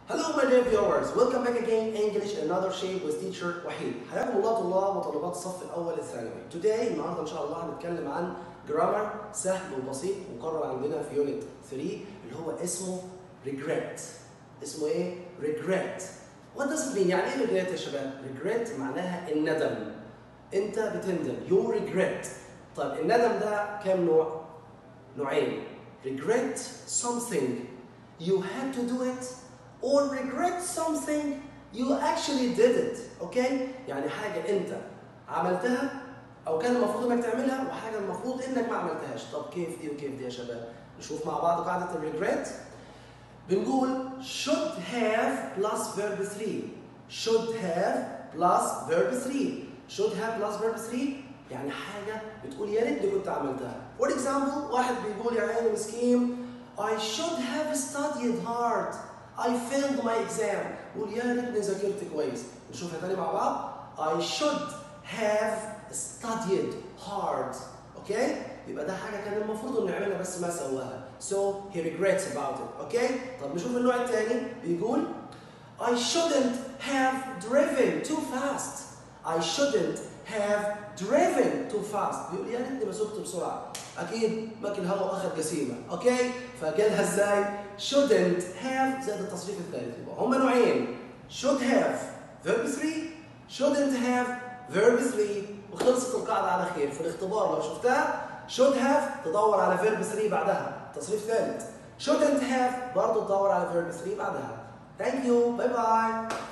Hello my dear viewers, welcome back again English in another shape with teacher وحيد. حياكم الله طلاب وطالبات الصف الأول الثانوي. Today النهارده إن شاء الله هنتكلم عن grammar سهل وبسيط مقرر عندنا في يونت 3 اللي هو اسمه regret. اسمه إيه؟ regret. What does it mean؟ يعني إيه regret يا شباب؟ regret معناها الندم. أنت بتندم. You regret. طيب الندم ده كام نوع؟ نوعين. regret something you had to do it or regret something you actually did it اوكي يعني حاجه انت عملتها او كان المفروض انك تعملها وحاجه المفروض انك ما عملتهاش طب كيف دي وكيف دي يا شباب نشوف مع بعض قاعده الريجريت بنقول should have plus verb 3 should have plus verb 3 should have plus verb 3 يعني حاجه بتقول يا ريتني كنت عملتها for example واحد بيقول يا عيني مسكين I should have studied hard I failed my exam قول يا ريتني ذاكرت كويس نشوفها تاني مع بعض I should have studied hard اوكي يبقى ده حاجه كان المفروض انه يعملها بس ما سواها so he regrets about it اوكي طب نشوف النوع الثاني بيقول I shouldn't have driven too fast I shouldn't have driven too fast بيقول يا ريتني ما سقت بسرعه اكيد ماكل الهواء واخد جسيمه اوكي فجالها ازاي shouldn't have زائد التصريف الثالث يبقى هما نوعين should have verb 3 shouldn't have verb 3 وخلصت القاعده على خير في الاختبار لو شفتها should have تدور على verb 3 بعدها تصريف ثالث shouldn't have برضه تدور على verb 3 بعدها thank you باي باي